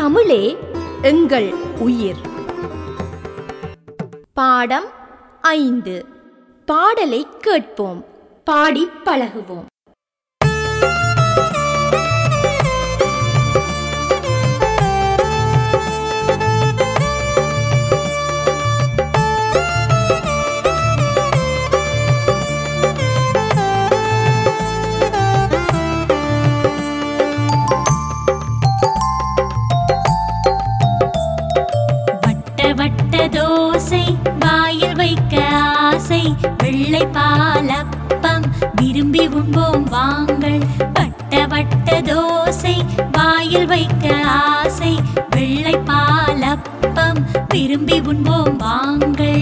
தமிழே எங்கள் உயிர் பாடம் ஐந்து பாடலை கேட்போம் பாடிப் பழகுவோம் வட்ட வட்ட தோசை வாயில் வைக்க ஆசை வெள்ளை பாலப்பம் விரும்பி உண்போம் வாங்கள் வட்ட வட்ட தோசை வாயில் வைக்க ஆசை வெள்ளை பாலப்பம் விரும்பி உண்போம் வாங்கள்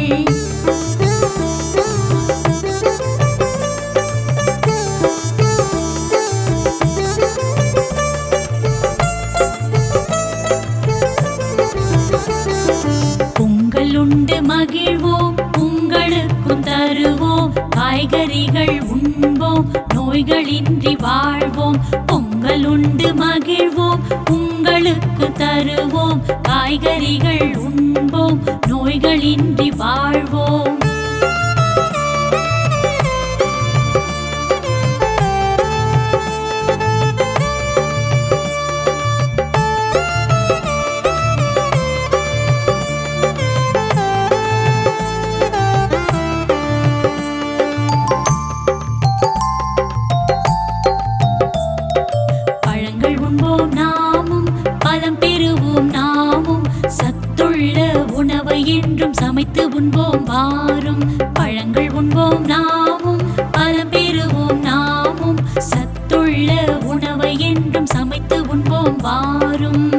பொங்கல் உண்டு மகிழ்வோம் உங்களுக்கும் தருவோம் காய்கறிகள் உண்போம் நோய்களின்றி வாழ்வோம் பொங்கல் உண்டு மகிழ்வோம் உங்களுக்கு தருவோம் காய்கறிகள் உண்போம் நோய்களின்றி வாழ்வோம் பழங்கள் உண்போம் நாமும் பலம் பெறுவோம் நாமும் சத்துள்ள உணவை என்றும் சமைத்து உண்போம் வாரும் பழங்கள் உண்போம் நாமும் பலம் பெறுவோம் நாமும் சத்துள்ள உணவை என்றும் சமைத்து உண்போம் வாரும்